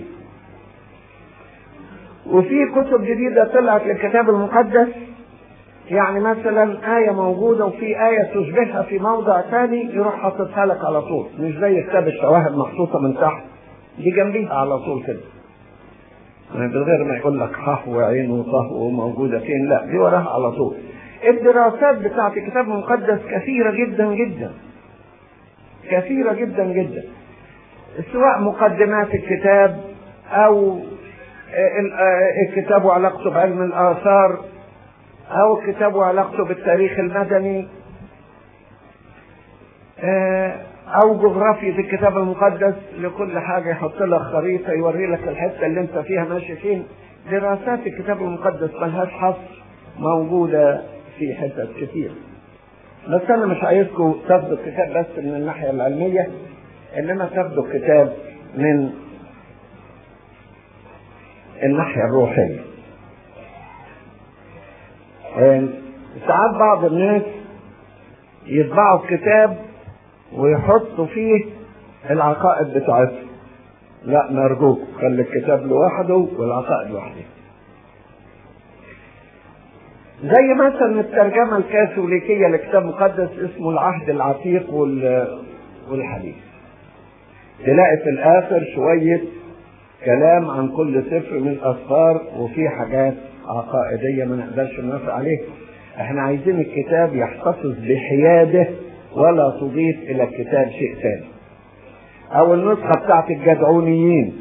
وفي كتب جديدة طلعت للكتاب المقدس يعني مثلا آية موجودة وفي آية تشبهها في موضع ثاني يروح حاططها لك على طول مش زي كتاب الشواهد محطوطة من تحت دي جنبيها على طول كده من غير ما يقول لك ح وعين وطه وموجودة فين لا دي وراها على طول الدراسات بتاعت الكتاب المقدس كثيرة جدا جدا كثيرة جدا جدا سواء مقدمات الكتاب أو الكتاب وعلاقته بعلم الآثار أو الكتاب وعلاقته بالتاريخ المدني أو جغرافية الكتاب المقدس لكل حاجة يحط لك خريطة يوري لك الحتة اللي أنت فيها ماشي فين دراسات الكتاب المقدس ملهاش حصر موجودة في حتت كتير بس أنا مش عايزكم تاخدوا الكتاب بس من الناحية العلمية إنما تاخدوا الكتاب من الناحية الروحية ساعات بعض الناس يطبعوا الكتاب ويحطوا فيه العقائد بتاعتهم لا نرجوك خلي الكتاب لوحده والعقائد لوحده زي مثلا الترجمة الكاثوليكية لكتاب مقدس اسمه العهد العتيق والحديث تلاقي في الآخر شوية كلام عن كل سفر من الأسفار وفي حاجات عقائدية ما نقدرش نوافق عليها احنا عايزين الكتاب يحتفظ بحياده ولا تضيف الى الكتاب شيء ثاني او النسخة بتاعت الجدعونيين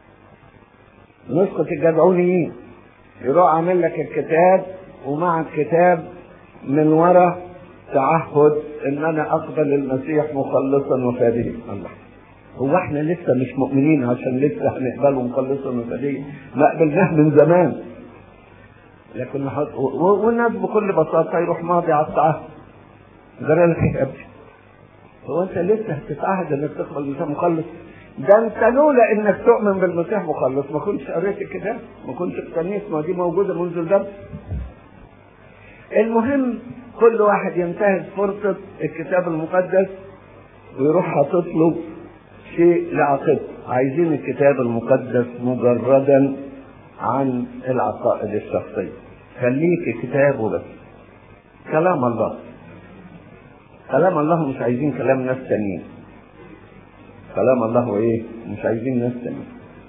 نسخة الجدعونيين يروح عامل لك الكتاب ومع الكتاب من ورا تعهد ان انا اقبل المسيح مخلصا وفاديا الله هو احنا لسه مش مؤمنين عشان لسه هنقبله مخلصا وفاديا ما قبلناه من زمان لكن نحط والناس بكل بساطه يروح ماضي على التعهد جرى لك ايه يا ابني؟ هو انت لسه هتتعهد انك تقبل المسيح مخلص؟ ده انت لولا انك تؤمن بالمسيح مخلص ما كنتش قريت الكتاب ما كنتش اقتنيت ما دي موجوده منذ الدرس المهم كل واحد ينتهز فرصة الكتاب المقدس ويروح حاطط له شيء لعقيدته عايزين الكتاب المقدس مجردا عن العقائد الشخصية خليك كتاب وبس كلام الله كلام الله مش عايزين كلام ناس تانيين كلام الله ايه مش عايزين ناس تانيين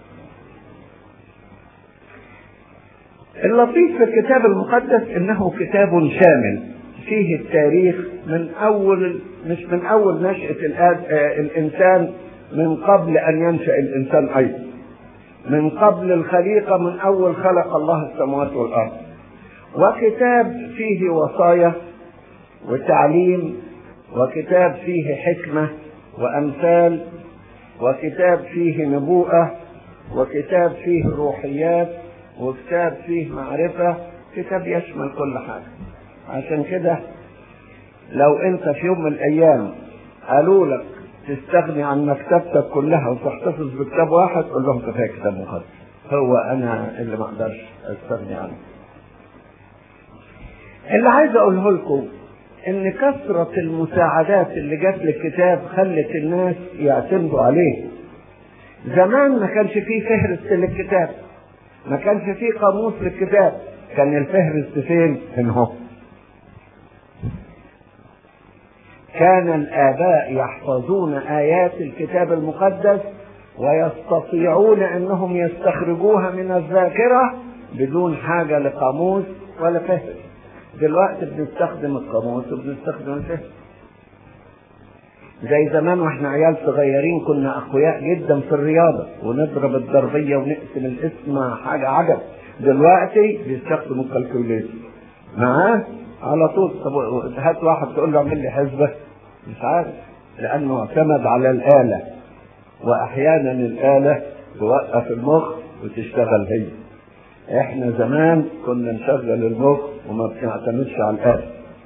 اللطيف في الكتاب المقدس انه كتاب شامل فيه التاريخ من اول مش من اول نشأة الانسان من قبل ان ينشأ الانسان ايضا من قبل الخليقة من اول خلق الله السماوات والارض وكتاب فيه وصايا وتعليم وكتاب فيه حكمة وامثال وكتاب فيه نبوءة وكتاب فيه روحيات وكتاب فيه معرفة كتاب يشمل كل حاجة عشان كده لو انت في يوم من الايام قالوا لك تستغني عن مكتبتك كلها وتحتفظ بكتاب واحد قول لهم كفايه كتاب مقدس هو انا اللي ما اقدرش استغني عنه اللي عايز اقوله لكم ان كثرة المساعدات اللي جت للكتاب خلت الناس يعتمدوا عليه زمان ما كانش فيه فهرس للكتاب ما كانش فيه قاموس للكتاب كان الفهرس فين هنا هو كان الآباء يحفظون آيات الكتاب المقدس ويستطيعون أنهم يستخرجوها من الذاكرة بدون حاجة لقاموس ولا فهرس دلوقتي بنستخدم القاموس وبنستخدم الفهرس زي زمان واحنا عيال صغيرين كنا اقوياء جدا في الرياضه ونضرب الضربيه ونقسم الاسم حاجه عجب دلوقتي بيستخدموا الكالكوليتر معاه على طول طب هات واحد تقول له اعمل لي حسبه مش عارف لأنه اعتمد على الآلة وأحيانا الآلة توقف المخ وتشتغل هي احنا زمان كنا نشغل المخ وما بنعتمدش على الآلة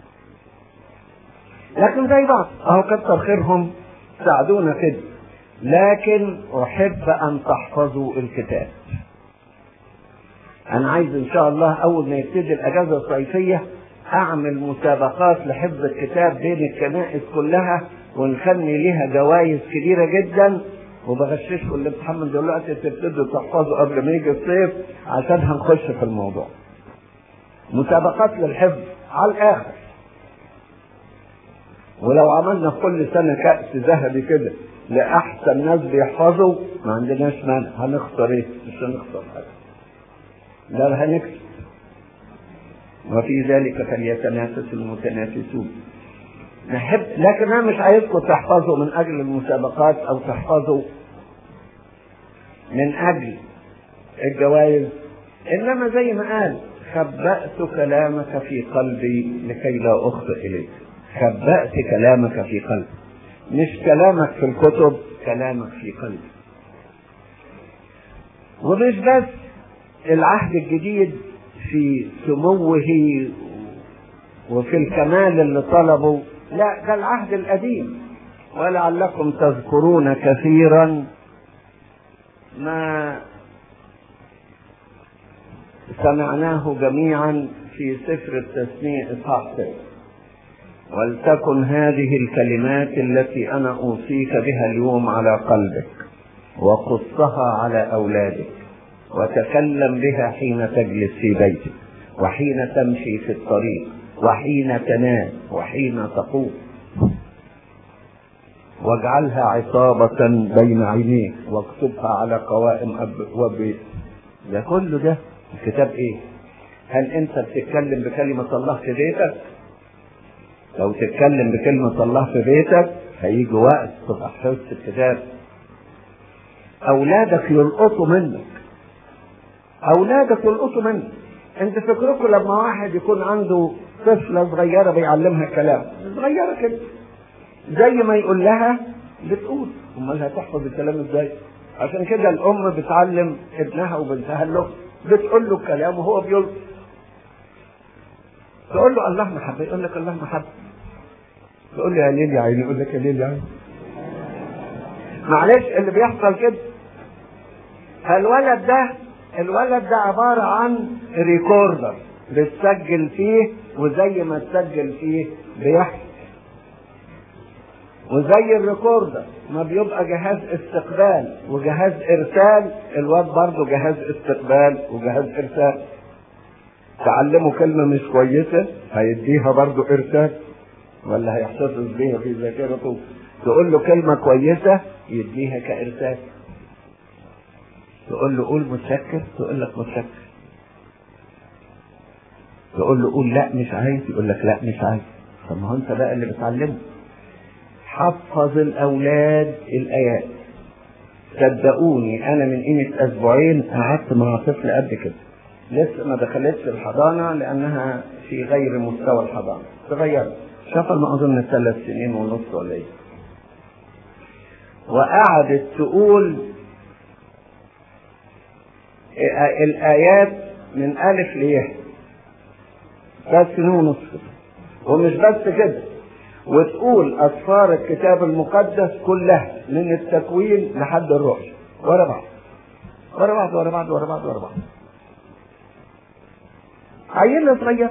لكن زي بعض اهو كتر خيرهم ساعدونا كده لكن احب ان تحفظوا الكتاب انا عايز ان شاء الله اول ما يبتدي الاجازه الصيفيه اعمل مسابقات لحفظ الكتاب بين الكنائس كلها ونخلي ليها جوائز كبيره جدا وبغششكم اللي بتحمل دلوقتي تبتدوا تحفظوا قبل ما يجي الصيف عشان هنخش في الموضوع مسابقات للحفظ على الاخر ولو عملنا في كل سنه كأس ذهبي كده لأحسن ناس بيحفظوا ما عندناش مانع هنخسر ايه؟ مش هنخسر حاجة. لا هنكسب. وفي ذلك فليتنافس المتنافسون. نحب لكن انا مش عايزكم تحفظوا من اجل المسابقات او تحفظوا من اجل الجوائز انما زي ما قال خبأت كلامك في قلبي لكي لا اخطئ اليك. خبأت كلامك في قلبي. مش كلامك في الكتب كلامك في قلبي ومش بس العهد الجديد في سموه وفي الكمال اللي طلبه لا ده العهد القديم ولعلكم تذكرون كثيرا ما سمعناه جميعا في سفر التسمية إصحاح ولتكن هذه الكلمات التي انا اوصيك بها اليوم على قلبك وقصها على اولادك وتكلم بها حين تجلس في بيتك وحين تمشي في الطريق وحين تنام وحين تقوم واجعلها عصابة بين عينيك واكتبها على قوائم أب وبيت ده كله ده الكتاب ايه هل انت بتتكلم بكلمة الله في بيتك لو تتكلم بكلمة الله في بيتك هيجي وقت تبقى حفظت الكتاب أولادك يلقطوا منك أولادك يلقطوا منك أنت فكركم لما واحد يكون عنده طفلة صغيرة بيعلمها الكلام صغيرة كده زي ما يقول لها بتقول أمال هتحفظ الكلام إزاي؟ عشان كده الأم بتعلم ابنها وبنتها اللغة بتقول له الكلام وهو بيلقط تقول له الله محبة يقول لك الله محبة تقول له يا ليل يا عيني يقول لك يا ليل يا عيني معلش اللي بيحصل كده فالولد ده الولد ده عبارة عن ريكوردر بتسجل فيه وزي ما تسجل فيه بيحكي وزي الريكوردر ما بيبقى جهاز استقبال وجهاز ارسال الواد برضه جهاز استقبال وجهاز ارسال تعلمه كلمة مش كويسة هيديها برضه إرسال ولا هيحتفظ بيها في ذاكرته تقول له كلمة كويسة يديها كإرسال تقول له قول متشكر تقول لك متشكر تقول له قول لا مش عايز يقول لك لا مش عايز طب ما هو انت بقى اللي بتعلمه حفظ الاولاد الايات صدقوني انا من قيمه اسبوعين قعدت مع طفل قد كده لسه ما دخلتش الحضانة لأنها في غير مستوى الحضانة صغيرة شافها ما أظن ثلاث سنين ونص ولا إيه وقعدت تقول الآيات من ألف ليه ثلاث سنين ونص ومش بس كده وتقول أسفار الكتاب المقدس كلها من التكوين لحد الرؤيا ورا بعض ورا بعض ورا بعض ورا بعض ورا بعض عيلة صغيرة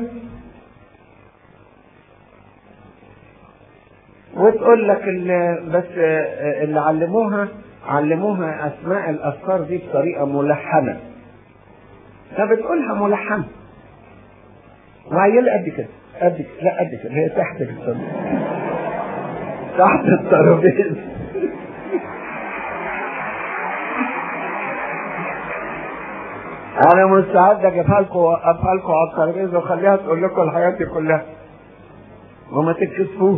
وتقول لك اللي بس اللي علموها علموها اسماء الافكار دي بطريقه ملحنه فبتقولها ملحنه وعيلة قد كده قد كده لا قد كده هي تحت الترابيزه تحت الترابيزه انا مستعد اجيبها لكم واوقفها لكم على الترابيزه وخليها تقول لكم الحياه دي كلها وما تتكسفوش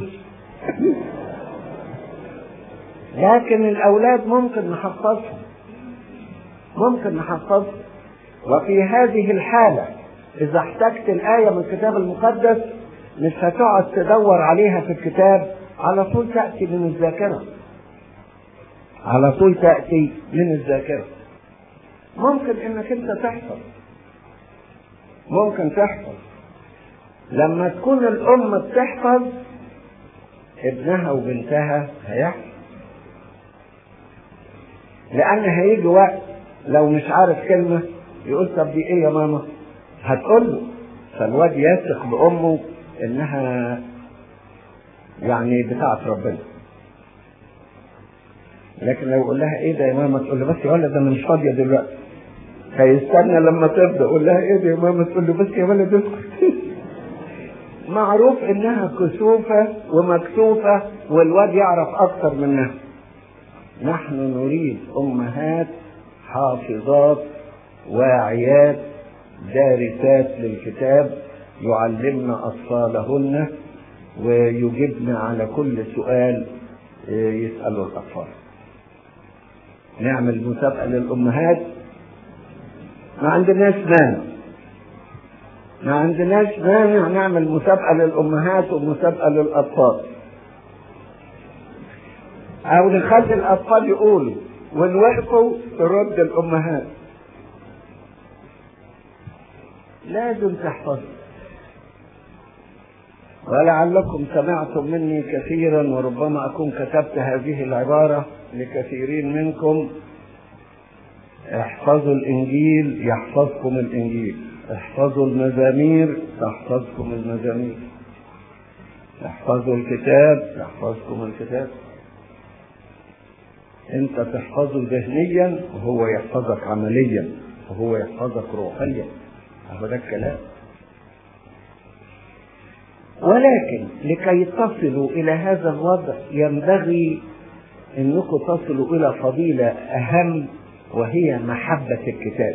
لكن الاولاد ممكن نحفظهم ممكن نحفظهم وفي هذه الحاله اذا احتجت الايه من الكتاب المقدس مش هتقعد تدور عليها في الكتاب على طول تأتي من الذاكرة على طول تأتي من الذاكرة ممكن انك انت تحفظ ممكن تحفظ لما تكون الام بتحفظ ابنها وبنتها هيحفظ لان هيجي وقت لو مش عارف كلمة يقول طب دي ايه يا ماما هتقول له فالواد يثق بامه انها يعني بتاعت ربنا لكن لو يقول لها ايه ده يا ماما تقول له بس يا ولد انا مش فاضيه دلوقتي فيستنى لما تبدا يقول لها ايه ده يا ماما تقول له بس يا ولد اسكت معروف انها كسوفه ومكسوفه والواد يعرف اكتر منها نحن نريد امهات حافظات واعيات دارسات للكتاب يعلمن اطفالهن ويجبن على كل سؤال يساله الاطفال نعمل مسابقه للامهات ما عندناش مانع ما عندناش مانع نعمل مسابقه للامهات ومسابقه للاطفال او نخلي الاطفال يقولوا وان وقفوا ترد الامهات لازم تحفظوا ولعلكم سمعتم مني كثيرا وربما اكون كتبت هذه العباره لكثيرين منكم احفظوا الانجيل يحفظكم الانجيل احفظوا المزامير تحفظكم المزامير احفظوا الكتاب يحفظكم الكتاب انت تحفظه ذهنيا وهو يحفظك عمليا وهو يحفظك روحيا هو ده الكلام ولكن لكي تصلوا الى هذا الوضع ينبغي انكم تصلوا الى فضيله اهم وهي محبه الكتاب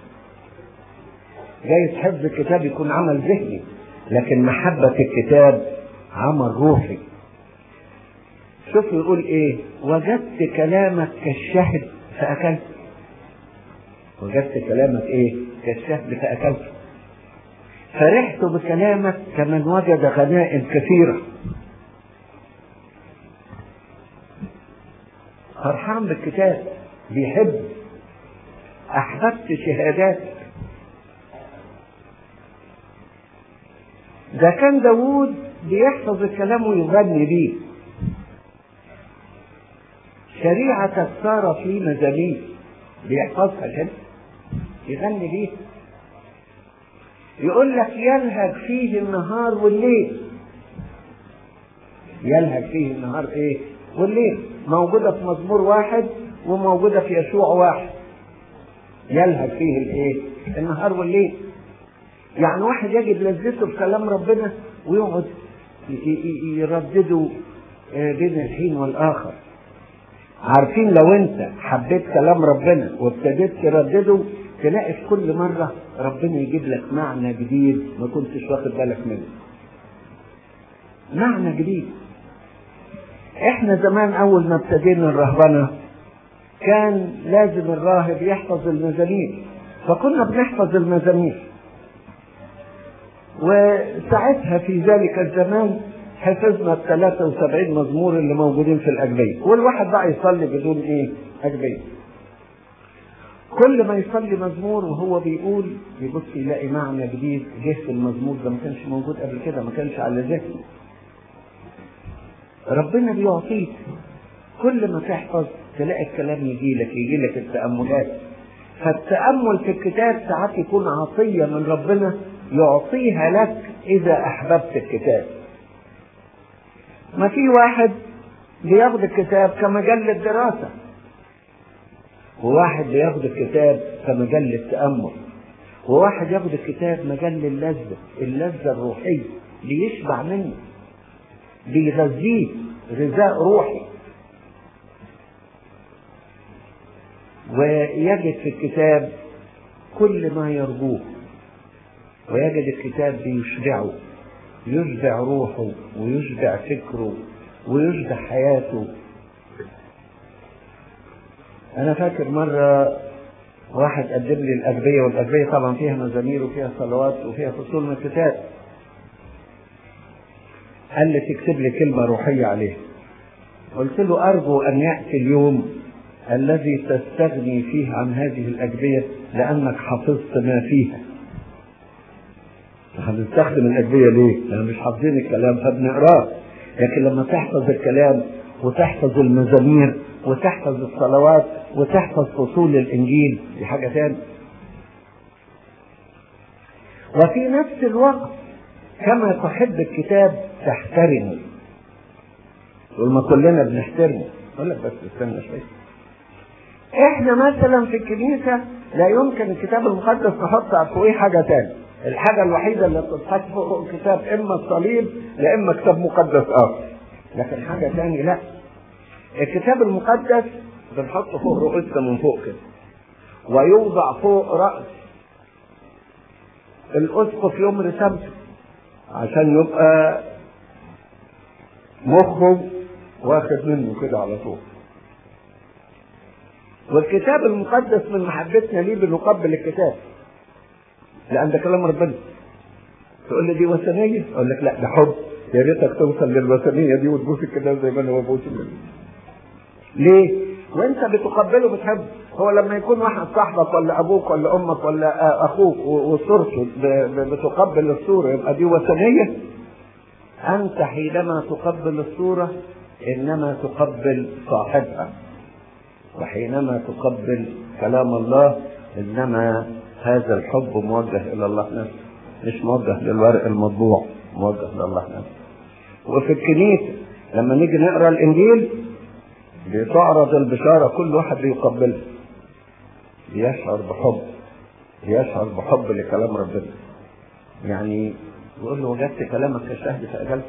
جايز حفظ الكتاب يكون عمل ذهني لكن محبه الكتاب عمل روحي شوف يقول ايه وجدت كلامك كالشهد فاكلت وجدت كلامك ايه كالشهد فاكلت فرحت بكلامك كمن وجد غنائم كثيرة فرحان بالكتاب بيحب أحببت شهاداتك ده كان داوود بيحفظ الكلام ويغني بيه شريعتك صار في مزامير بيحفظها كده يغني بيه يقول لك يلهج فيه النهار والليل يلهج فيه النهار ايه والليل موجودة في مزمور واحد وموجودة في يشوع واحد يلهج فيه الايه النهار والليل يعني واحد يجد لذته في كلام ربنا ويقعد يردده بين الحين والاخر عارفين لو انت حبيت كلام ربنا وابتديت تردده تلاقي في كل مرة ربنا يجيب لك معنى جديد ما كنتش واخد بالك منه معنى جديد احنا زمان اول ما ابتدينا الرهبنة كان لازم الراهب يحفظ المزامير فكنا بنحفظ المزامير وساعتها في ذلك الزمان حفظنا ال 73 مزمور اللي موجودين في الأجبية والواحد بقى يصلي بدون ايه أجبية كل ما يصلي مزمور وهو بيقول يبص يلاقي معنى جديد جه في المزمور ده ما كانش موجود قبل كده ما كانش على ذهنه ربنا بيعطيك كل ما تحفظ تلاقي الكلام يجي لك يجي لك التأملات فالتأمل في الكتاب ساعات يكون عطية من ربنا يعطيها لك إذا أحببت الكتاب ما في واحد بياخد الكتاب كمجلة دراسة وواحد بياخد الكتاب كمجلة تأمل وواحد ياخد الكتاب مجال اللذة اللذة الروحية بيشبع منه بيغذيه غذاء روحي ويجد في الكتاب كل ما يرجوه ويجد الكتاب بيشبعه يشبع روحه ويشبع فكره ويشبع حياته أنا فاكر مرة واحد قدم لي الأدبية والأدبية طبعا فيها مزامير وفيها صلوات وفيها فصول من الكتاب قال لي تكتب لي كلمة روحية عليه قلت له أرجو أن يأتي اليوم الذي تستغني فيه عن هذه الأجبية لأنك حفظت ما فيها هنستخدم الأجبية ليه؟ لأن مش حافظين الكلام فبنقراه لكن لما تحفظ الكلام وتحفظ المزامير وتحفظ الصلوات وتحفظ فصول الإنجيل دي حاجة تانية وفي نفس الوقت كما تحب الكتاب تحترمه وما كلنا بنحترمه اقول لك بس استنى شويه احنا مثلا في الكنيسه لا يمكن الكتاب المقدس نحط فوقيه حاجه تاني الحاجه الوحيده اللي بتتحط فوق الكتاب اما الصليب لا اما كتاب مقدس اخر لكن حاجه تاني لا الكتاب المقدس بنحطه فوق رؤوسنا من فوق كده ويوضع فوق راس الاسقف يوم رسامته عشان يبقى مخه واخد منه كده على طول والكتاب المقدس من محبتنا ليه بنقبل الكتاب لان ده كلام ربنا تقول لي دي وثنيه اقول لك لا ده حب يا ريتك توصل للوثنيه دي وتبوس الكتاب زي ما انا ببوس ليه؟ وانت بتقبله بتحبه هو لما يكون واحد صاحبك ولا ابوك ولا امك ولا اخوك وصورته بتقبل الصوره يبقى دي وثنيه انت حينما تقبل الصوره انما تقبل صاحبها وحينما تقبل كلام الله انما هذا الحب موجه الى الله نفسه مش موجه للورق المطبوع موجه لله نفسه وفي الكنيسه لما نيجي نقرا الانجيل بتعرض البشاره كل واحد بيقبلها بيشعر بحب بيشعر بحب لكلام ربنا يعني يقول له وجدت كلامك كشهد فأجلت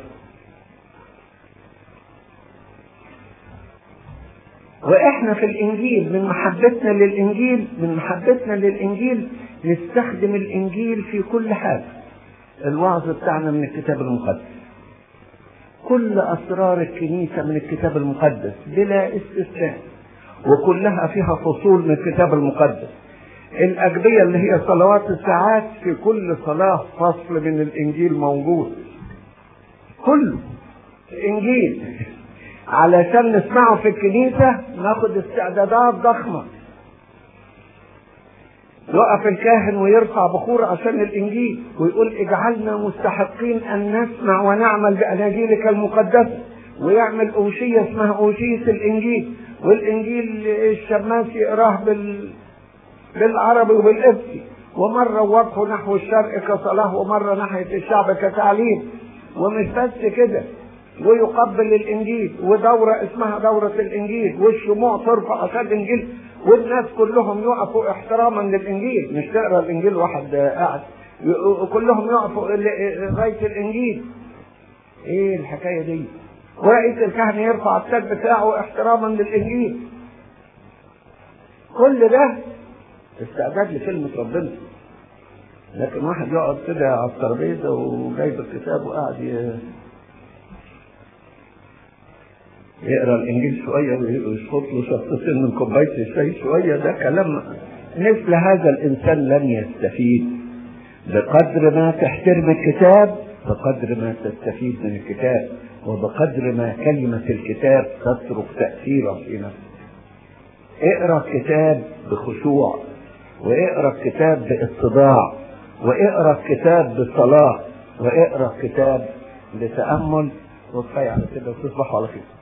واحنا في الانجيل من محبتنا للانجيل من محبتنا للانجيل نستخدم الانجيل في كل حاجه الوعظ بتاعنا من الكتاب المقدس كل اسرار الكنيسه من الكتاب المقدس بلا استثناء وكلها فيها فصول من الكتاب المقدس الأجبية اللي هي صلوات الساعات في كل صلاة فصل من الإنجيل موجود كله الإنجيل علشان نسمعه في الكنيسة ناخد استعدادات ضخمة يقف الكاهن ويرفع بخور عشان الإنجيل ويقول اجعلنا مستحقين أن نسمع ونعمل بأناجيلك المقدسة ويعمل أوشية اسمها أوشية الإنجيل والإنجيل الشماس يقراه بال بالعربي وبالقبطي ومرة وقفه نحو الشرق كصلاة ومرة ناحية الشعب كتعليم ومش بس كده ويقبل الانجيل ودورة اسمها دورة الانجيل والشموع ترفع عشان الانجيل والناس كلهم يقفوا احتراما للانجيل مش تقرا الانجيل واحد قاعد كلهم يقفوا لغاية الانجيل ايه الحكاية دي ورئيس الكهنة يرفع التاج بتاعه احتراما للانجيل كل ده استعداد لكلمة ربنا لكن واحد يقعد كده على الترابيزة وجايب الكتاب وقاعد يقرا الانجيل شويه ويشفط له شفطتين من كوبايه الشاي شويه ده كلام مثل هذا الانسان لن يستفيد بقدر ما تحترم الكتاب بقدر ما تستفيد من الكتاب وبقدر ما كلمة الكتاب تترك تأثيرا في نفسك اقرا الكتاب بخشوع واقرا الكتاب باتضاع واقرا الكتاب بصلاة واقرا الكتاب بتأمل وكفاية على كده وتصبحوا على خير